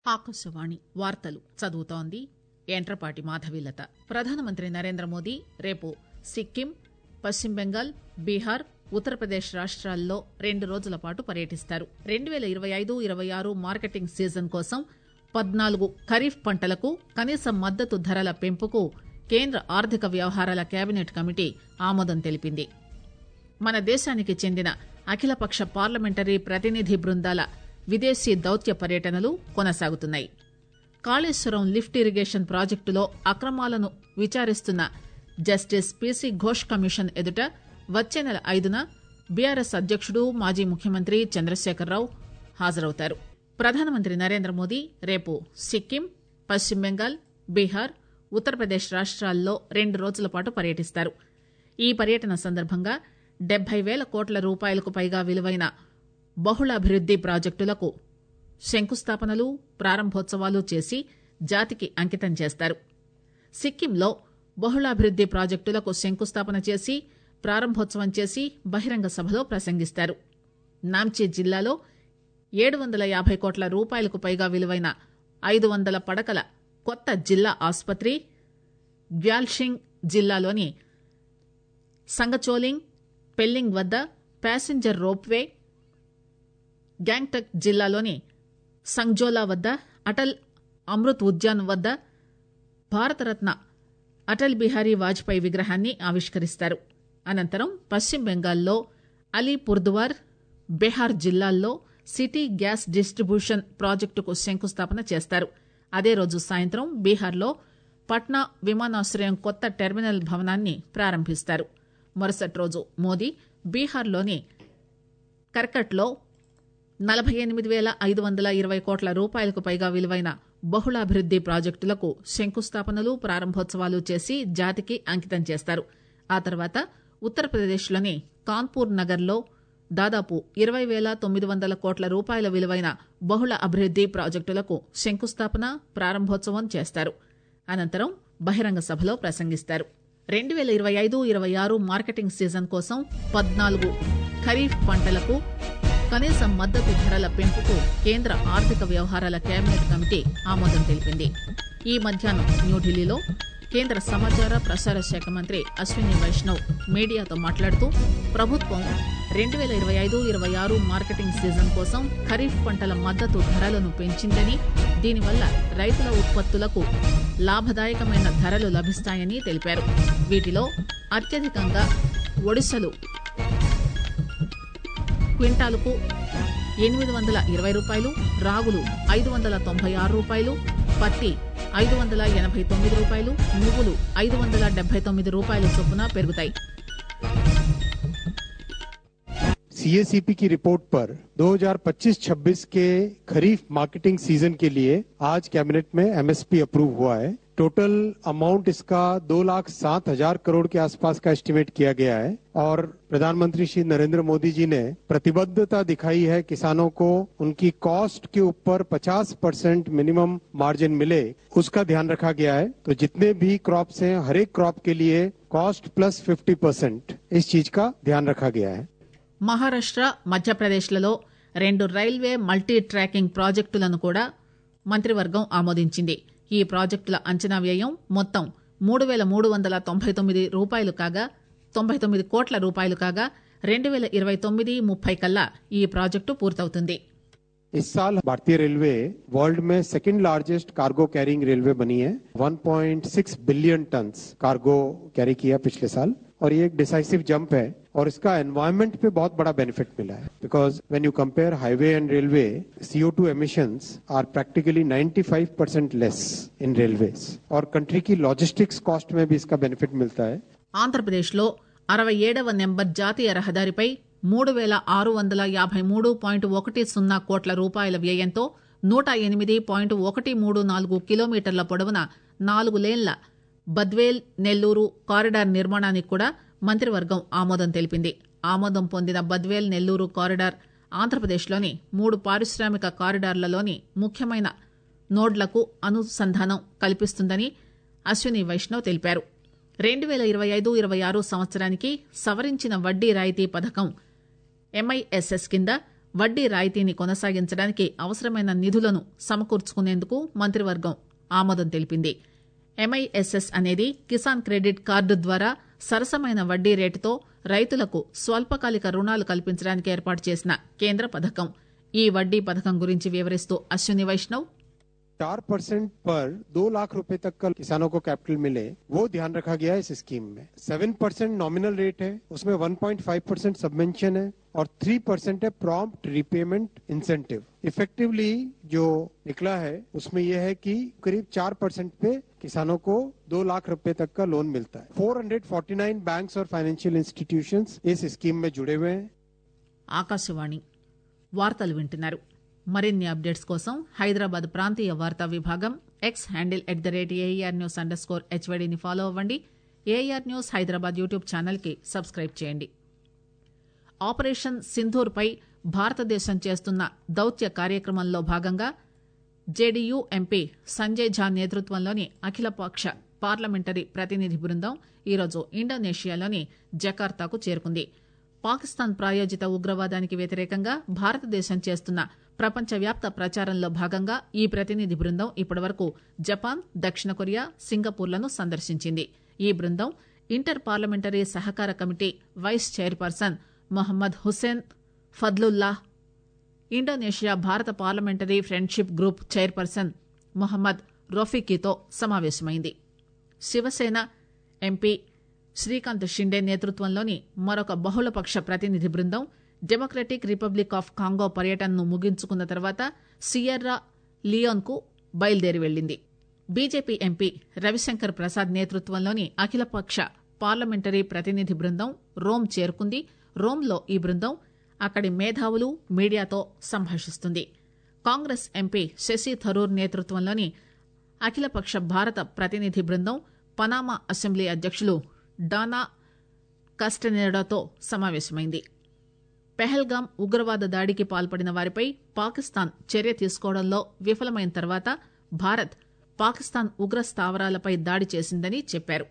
ఆకాశవాణి వార్తలు చదువుతోంది యంట్రపాటి మాధవీలత ప్రధానమంత్రి నరేంద్ర మోదీ రేపు సిక్కిం పశ్చిమ బెంగాల్ బీహార్ ఉత్తరప్రదేశ్ రాష్టాల్లో రెండు రోజుల పాటు పర్యటిస్తారు రెండు పేల ఇరవై ఐదు ఇరవై ఆరు మార్కెటింగ్ సీజన్ కోసం పద్నాలుగు ఖరీఫ్ పంటలకు కనీస మద్దతు ధరల పెంపుకు కేంద్ర ఆర్థిక వ్యవహారాల కేబినెట్ కమిటీ ఆమోదం తెలిపింది మన దేశానికి చెందిన అఖిలపక్ష పార్లమెంటరీ ప్రతినిధి బృందాల విదేశీ దౌత్య పర్యటనలు కొనసాగుతున్నాయి కాళేశ్వరం లిఫ్ట్ ఇరిగేషన్ ప్రాజెక్టులో అక్రమాలను విచారిస్తున్న జస్టిస్ పీసీ ఘోష్ కమిషన్ ఎదుట వచ్చే నెల ఐదున బీఆర్ఎస్ అధ్యకుడు మాజీ ముఖ్యమంత్రి చంద్రశేఖరరావు హాజరవుతారు ప్రధానమంత్రి నరేంద్ర మోదీ రేపు సిక్కిం పశ్చిమ బెంగాల్ బీహార్ ఉత్తరప్రదేశ్ రాష్టాల్లో రెండు రోజుల పాటు పర్యటిస్తారు ఈ పర్యటన సందర్భంగా డెబ్బై పేల కోట్ల రూపాయలకు పైగా విలువైన బహుళాభివృద్ది ప్రాజెక్టులకు శంకుస్థాపనలు ప్రారంభోత్సవాలు చేసి జాతికి అంకితం చేస్తారు సిక్కింలో బహుళాభివృద్ది ప్రాజెక్టులకు శంకుస్థాపన చేసి ప్రారంభోత్సవం చేసి బహిరంగ సభలో ప్రసంగిస్తారు నాంచీ జిల్లాలో ఏడు వందల యాభై కోట్ల రూపాయలకు పైగా విలువైన ఐదు వందల పడకల కొత్త జిల్లా ఆసుపత్రి గ్యాల్షింగ్ జిల్లాలోని సంగచోలింగ్ పెల్లింగ్ వద్ద ప్యాసింజర్ రోప్వే గ్యాంగ్టక్ జిల్లాలోని సంగ్జోలా వద్ద అటల్ అమృత్ ఉద్యాన్ వద్ద భారతరత్న అటల్ బిహారీ వాజ్పేయి విగ్రహాన్ని ఆవిష్కరిస్తారు అనంతరం పశ్చిమ బెంగాల్లో అలీపుర్దువార్ బీహార్ జిల్లాల్లో సిటీ గ్యాస్ డిస్టిబ్యూషన్ ప్రాజెక్టుకు శంకుస్థాపన చేస్తారు అదే రోజు సాయంత్రం బీహార్లో పట్నా విమానాశ్రయం కొత్త టెర్మినల్ భవనాన్ని ప్రారంభిస్తారు మరుసటి రోజు మోదీ బీహార్లోని కర్కట్లో నలభై ఎనిమిది పేల ఐదు వందల ఇరవై కోట్ల రూపాయలకు పైగా విలువైన బహుళాభివృద్ది ప్రాజెక్టులకు శంకుస్థాపనలు ప్రారంభోత్సవాలు చేసి జాతికి అంకితం చేస్తారు ఆ తర్వాత ఉత్తరప్రదేశ్లోని కాన్పూర్ నగర్లో దాదాపు ఇరవై పేల తొమ్మిది వందల కోట్ల రూపాయల విలువైన బహుళ అభివృద్ది ప్రాజెక్టులకు శంకుస్థాపన ప్రారంభోత్సవం చేస్తారు అనంతరం బహిరంగ సభలో ప్రసంగిస్తారు రెండు పేల ఇరవై ఐదు ఇరవై ఆరు మార్కెటింగ్ సీజన్ కోసం పద్నాలుగు ఖరీఫ్ పంటలకు కనీస మద్దతు ధరల పెంపుకు కేంద్ర ఆర్థిక వ్యవహారాల కేబినెట్ కమిటీ ఆమోదం తెలిపింది ఈ మధ్యాహ్నం న్యూఢిల్లీలో కేంద్ర సమాచార ప్రసార శాఖ మంత్రి అశ్విని వైష్ణవ్ మీడియాతో మాట్లాడుతూ ప్రభుత్వం రెండు పేల ఇరవై ఐదు ఇరవై ఆరు మార్కెటింగ్ సీజన్ కోసం ఖరీఫ్ పంటల మద్దతు ధరలను పెంచిందని దీనివల్ల రైతుల ఉత్పత్తులకు లాభదాయకమైన ధరలు లభిస్తాయని తెలిపారు వీటిలో అత్యధికంగా ఒడిశలు క్వింటాలుకు ఎనిమిది వందల ఇరవై రూపాయలు రాగులు ఐదు వందల తొంభై ఆరు రూపాయలు పత్తి ఐదు వందల ఎనభై తొమ్మిది రూపాయలు నువ్వులు ఐదు వందల డెబ్బై తొమ్మిది రూపాయల చొప్పున పెరుగుతాయి सीएसीपी की रिपोर्ट पर 2025-26 के खरीफ मार्केटिंग सीजन के लिए आज कैबिनेट में एमएसपी अप्रूव हुआ है टोटल अमाउंट इसका दो लाख सात हजार करोड़ के आसपास का एस्टिमेट किया गया है और प्रधानमंत्री श्री नरेंद्र मोदी जी ने प्रतिबद्धता दिखाई है किसानों को उनकी कॉस्ट के ऊपर 50 परसेंट मिनिमम मार्जिन मिले उसका ध्यान रखा गया है तो जितने भी क्रॉप्स हैं हर एक क्रॉप के लिए कॉस्ट प्लस 50 परसेंट इस चीज का ध्यान रखा गया है మహారాష్ట మధ్యప్రదేశ్లలో రెండు రైల్వే మల్టీ ట్రాకింగ్ ప్రాజెక్టులను కూడా మంత్రివర్గం ఆమోదించింది ఈ ప్రాజెక్టుల అంచనా వ్యయం మొత్తం మూడు పేల మూడు వందల తొంభై తొమ్మిది రూపాయలు కాగా తొంభై తొమ్మిది కోట్ల రూపాయలు కాగా రెండు పేల ఇరవై తొమ్మిది ముప్పై కల్లా ఈ ప్రాజెక్టు పూర్తవుతుంది इस साल भारतीय रेलवे वर्ल्ड में second largest cargo carrying railway बनी है 1.6 बिलियन टन कार्गो कैरी किया पिछले साल और ये एक डिसाइसिव जंप है और इसका एनवायरमेंट पे बहुत बड़ा बेनिफिट मिला है because when you compare highway and railway CO two emissions are practically 95 percent less in railways और कंट्री की लॉजिस्टिक्स कॉस्ट में भी इसका बेनिफिट मिलता है ఆంధ్రప్రదేశ్లో అరవై ఏడవ నెంబర్ జాతీయ రహదారిపై మూడు పేల ఆరు వందల యాభై మూడు పాయింట్ ఒకటి సున్నా కోట్ల రూపాయల వ్యయంతో నూట ఎనిమిది పాయింట్ ఒకటి మూడు నాలుగు కిలోమీటర్ల పొడవున నాలుగు లేన్ల బద్వేల్ నెల్లూరు కారిడార్ నిర్మాణానికి కూడా మంత్రివర్గం ఆమోదం తెలిపింది ఆమోదం పొందిన బద్వేల్ నెల్లూరు కారిడార్ ఆంధ్రప్రదేశ్లోని మూడు పారిశ్రామిక కారిడార్లలోని ముఖ్యమైన నోడ్లకు అనుసంధానం కల్పిస్తుందని అశ్విని వైష్ణవ్ తెలిపారు రెండు పేల ఇరవై ఐదు ఇరవై ఆరు సంవత్సరానికి సవరించిన వడ్డీ రాయితీ పథకం ఎంఐఎస్ఎస్ కింద వడ్డీ రాయితీని కొనసాగించడానికి అవసరమైన నిధులను సమకూర్చుకునేందుకు మంత్రివర్గం ఆమోదం తెలిపింది ఎంఐఎస్ఎస్ అనేది కిసాన్ క్రెడిట్ కార్డు ద్వారా సరసమైన వడ్డీ రేటుతో రైతులకు స్వల్పకాలిక రుణాలు కల్పించడానికి ఏర్పాటు చేసిన కేంద్ర పథకం ఈ వడ్డీ పథకం గురించి వివరిస్తూ అశ్విని వైష్ణవ్ चार परसेंट पर दो लाख रुपए तक का किसानों को कैपिटल मिले वो ध्यान रखा गया है इस स्कीम में सेवन परसेंट नॉमिनल रेट है उसमें one point five percent subvention है और थ्री परसेंट है प्रॉम्प्ट रिपेमेंट इंसेंटिव इफेक्टिवली जो निकला है उसमें यह है कि करीब चार परसेंट पे किसानों को दो लाख रुपए तक का लोन मिलता है 449 बैंक्स और फाइनेंशियल इंस्टीट्यूशंस इस स्कीम में जुड़े हुए हैं ఆకాశవాణి వార్తలు వింటున్నారు మరిన్ని అప్డేట్స్ కోసం హైదరాబాద్ ప్రాంతీయ వార్తా విభాగం X handle at the rate AR news underscore హెచ్వైడీని ఫాలో అవ్వండి AR news Hyderabad YouTube channel కి సబ్స్క్రైబ్ చేయండి ఆపరేషన్ సింధూర్ పై భారతదేశం చేస్తున్న దౌత్య కార్యక్రమంలో భాగంగా జేడీయూ ఎంపీ సంజయ్ ఝా నేతృత్వంలోని అఖిలపక్ష పార్లమెంటరీ ప్రతినిధి బృందం ఈరోజు ఇండోనేషియాలోని జకార్తాకు చేరుకుంది పాకిస్తాన్ ప్రాయోజిత ఉగ్రవాదానికి వ్యతిరేకంగా భారతదేశం చేస్తున్న ప్రపంచవ్యాప్త ప్రచారంలో భాగంగా ఈ ప్రతినిధి బృందం ఇప్పటివరకు జపాన్ దక్షిణ కొరియా సింగపూర్లను సందర్శించింది ఈ బృందం ఇంటర్ పార్లమెంటరీ సహకార committee vice chairperson Mohammad Hussain Fadlullah Indonesia భారత parliamentary friendship group chairperson Mohammad రఫీకీతో సమావేశమైంది శివసేన ఎంపీ శ్రీకాంత్ షిండే నేతృత్వంలోని మరొక బహుళపక్ష ప్రతినిధి బృందం డెమోక్రటిక్ రిపబ్లిక్ ఆఫ్ కాంగో పర్యటనను ముగించుకున్న తర్వాత సియర్రా లియోన్కు బయలుదేరి వెళ్లింది బీజేపీ ఎంపీ రవిశంకర్ ప్రసాద్ నేతృత్వంలోని అఖిలపక్ష పార్లమెంటరీ ప్రతినిధి బృందం రోమ్ చేరుకుంది రోమ్లో ఈ బృందం అక్కడి మేధావులు మీడియాతో సంభాషిస్తుంది కాంగ్రెస్ ఎంపీ శశి థరూర్ నేతృత్వంలోని అఖిలపక్ష భారత ప్రతినిధి బృందం పనామా అసెంబ్లీ అధ్యక్షులు డానా కస్టనేడాతో సమావేశమైంది పెహల్గాం ఉగ్రవాద దాడికి పాల్పడిన వారిపై పాకిస్తాన్ చర్య తీసుకోవడంలో విఫలమైన తర్వాత భారత్ పాకిస్తాన్ ఉగ్ర స్థావరాలపై దాడి చేసిందని చెప్పారు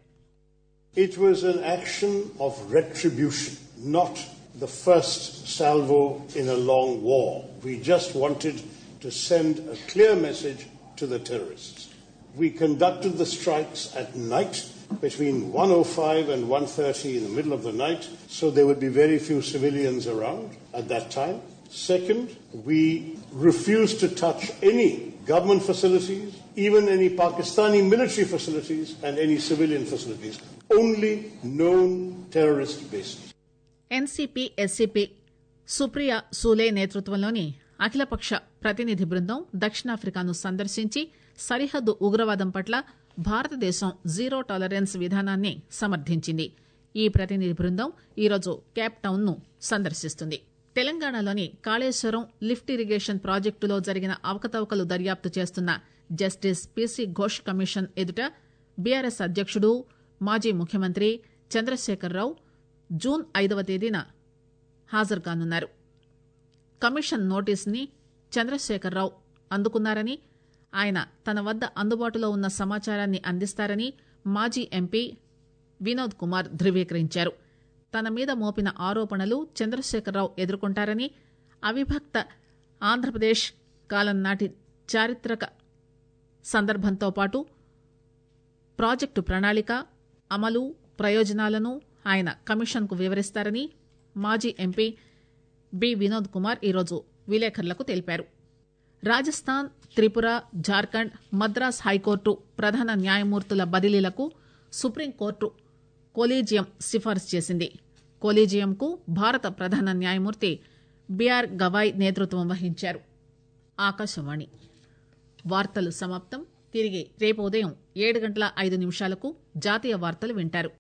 It was an action of retribution, not the first salvo in a long war. We just wanted to send a clear message to the terrorists. We conducted the strikes at night between 105 and 130 in the middle of the night, so there would be very few civilians around at that time. Second, we refused to touch any government facilities, even any Pakistani military facilities and any civilian facilities, only known terrorist bases. NCP SCP Supriya Sule నేతృత్వంలోని అఖిలపక్ష ప్రతినిధి బృందం దక్షిణాఫ్రికాను సందర్శించి సరిహద్దు ఉగ్రవాదం పట్ల భారతదేశం zero tolerance విధానాన్ని సమర్థించింది ఈ ప్రతినిధి బృందం ఈరోజు కేప్ టౌన్ ను సందర్శిస్తుంది తెలంగాణలోని కాళేశ్వరం లిఫ్ట్ ఇరిగేషన్ ప్రాజెక్టులో జరిగిన అవకతవకలు దర్యాప్తు చేస్తున్న జస్టిస్ పీసీ ఘోష్ కమిషన్ ఎదుట బీఆర్ఎస్ అధ్యక్షుడు మాజీ ముఖ్యమంత్రి చంద్రశేఖరరావు జూన్ ఐదవ తేదీన హాజరు కానున్నారు కమిషన్ నోటీసుని చంద్రశేఖరరావు అందుకున్నారని ఆయన తన వద్ద అందుబాటులో ఉన్న సమాచారాన్ని అందిస్తారని మాజీ ఎంపీ వినోద్ కుమార్ ధృవీకరించారు తన మీద మోపిన ఆరోపణలు చంద్రశేఖరరావు ఎదుర్కొంటారని అవిభక్త ఆంధ్రప్రదేశ్ కాలం నాటి చారిత్రక సందర్భంతో పాటు ప్రాజెక్టు ప్రణాళిక అమలు ప్రయోజనాలను ఆయన కమిషన్కు వివరిస్తారని మాజీ ఎంపీ బి వినోద్ కుమార్ ఈరోజు విలేకరులకు తెలిపారు రాజస్థాన్ త్రిపుర జార్ఖండ్ మద్రాస్ హైకోర్టు ప్రధాన న్యాయమూర్తుల బదిలీలకు సుప్రీంకోర్టు కొలీజియం సిఫార్సు చేసింది కొలీజియంకు భారత ప్రధాన న్యాయమూర్తి బిఆర్ గవాయ్ నేతృత్వం వహించారు ఆకాశవాణి వార్తలు సమాప్తం తిరిగి రేపు ఉదయం ఏడు గంటల ఐదు నిమిషాలకు జాతీయ వార్తలు వింటారు